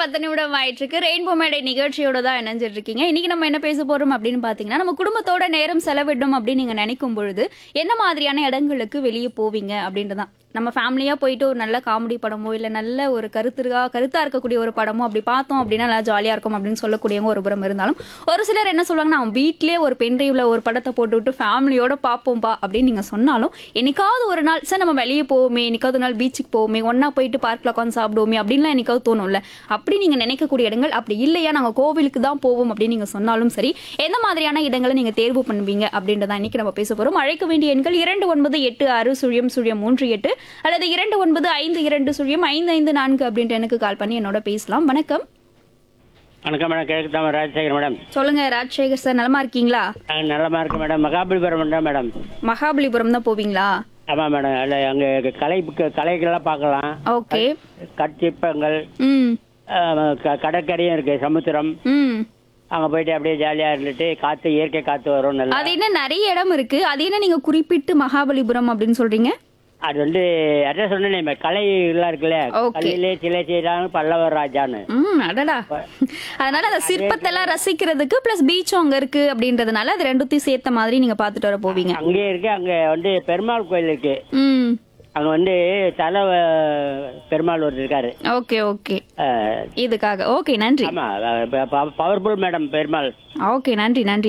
பத்து நிமிடம் ஆயிட்டு இருக்கு ரெயின்போ மேடை நிகழ்ச்சியோட தான் இணைஞ்சிட்டு இருக்கீங்க இன்னைக்கு நம்ம என்ன பேச போறோம் அப்படின்னு பாத்தீங்கன்னா நம்ம குடும்பத்தோட நேரம் செலவிடணும் அப்படின்னு நீங்க நினைக்கும் பொழுது என்ன மாதிரியான இடங்களுக்கு வெளியே போவீங்க அப்படின்றதான் நம்ம ஃபேமிலியா போயிட்டு ஒரு நல்ல காமெடி படமோ இல்ல நல்ல ஒரு கருத்துருகா கருத்தா இருக்கக்கூடிய ஒரு படமோ அப்படி பார்த்தோம் அப்படின்னா நல்லா ஜாலியா இருக்கும் அப்படின்னு சொல்லக்கூடியவங்க ஒரு புறம் இருந்தாலும் ஒரு சிலர் என்ன சொல்லுவாங்கன்னா அவன் வீட்லயே ஒரு பென்ட்ரைவ்ல ஒரு படத்தை போட்டு விட்டு ஃபேமிலியோட பார்ப்போம்பா அப்படின்னு நீங்க சொன்னாலும் என்னைக்காவது ஒரு நாள் சார் நம்ம வெளியே போவோமே என்னைக்காவது ஒரு நாள் பீச்சுக்கு போவோமே ஒண்ணா போயிட்டு பார்க்ல உட்காந்து சாப்பிடுவோமே அப்படின்லாம் என்னைக்காவது தோணும்ல அப்படி நீங்க நினைக்கக்கூடிய இடங்கள் அப்படி இல்லையா நாங்க கோவிலுக்கு தான் போவோம் அப்படின்னு நீங்க சொன்னாலும் சரி எந்த மாதிரியான இடங்களை நீங்க தேர்வு பண்ணுவீங்க அப்படின்றத இன்னைக்கு நம்ம பேச போறோம் அழைக்க வேண்டிய எண்கள் இரண்டு ஒன்பது எட்டு ஆறு சுழியம் சுழியம் மூன்று எட்டு அல்லது இரண்டு ஒன்பது ஐந்து இரண்டு சுழியம் ஐந்து ஐந்து நான்கு அப்படின்ட்டு எனக்கு கால் பண்ணி என்னோட பேசலாம் வணக்கம் வணக்கம் மேடம் கிழக்கு தான் ராஜசேகர் மேடம் சொல்லுங்க ராஜசேகர் சார் நலமா இருக்கீங்களா ஆ, நலமா இருக்கு மேடம் மகாபலிபுரம் தான் மேடம் மகாபலிபுரம் தான் போவீங்களா ஆமாம் மேடம் அதில் அங்கே கலை கலைகள்லாம் பார்க்கலாம் ஓகே கற்சிற்பங்கள் ம் ஆ, க- கடற்கரையும் இருக்கு சமுத்திரம் ம் அங்கே போயிட்டு அப்படியே ஜாலியாக இருந்துட்டு காற்று இயற்கை காற்று வரும் நல்லா அது என்ன நிறைய இடம் இருக்கு அது என்ன நீங்க குறிப்பிட்டு மகாபலிபுரம் அப்படின்னு சொல்றீங்க அது வந்து அதான் சொன்னேன் கலைகள்லாம் இருக்குல்ல Okay. கல்லிலே சிலை செய்கிறாங்க பல்லவர் ராஜான்னு ம் அடடா அதனால அந்த சிற்பத்தை எல்லாம் ரசிக்கிறதுக்கு பிளஸ் பீச்சும் அங்க இருக்கு அப்படின்றதுனால அது ரெண்டுத்தையும் சேர்த்த மாதிரி நீங்க பாத்துட்டு வர போவீங்க அங்கேயே இருக்கு அங்கே வந்து பெருமாள் கோயில் இருக்கு ம் அங்கே வந்து தலை அஹ், பெருமாள் ஒருத்தர் இருக்காரு ஓகே ஓகே அஹ், இதுக்காக ஓகே நன்றி ஆமா பவர்ஃபுல் மேடம் பெருமாள் ஓகே நன்றி நன்றி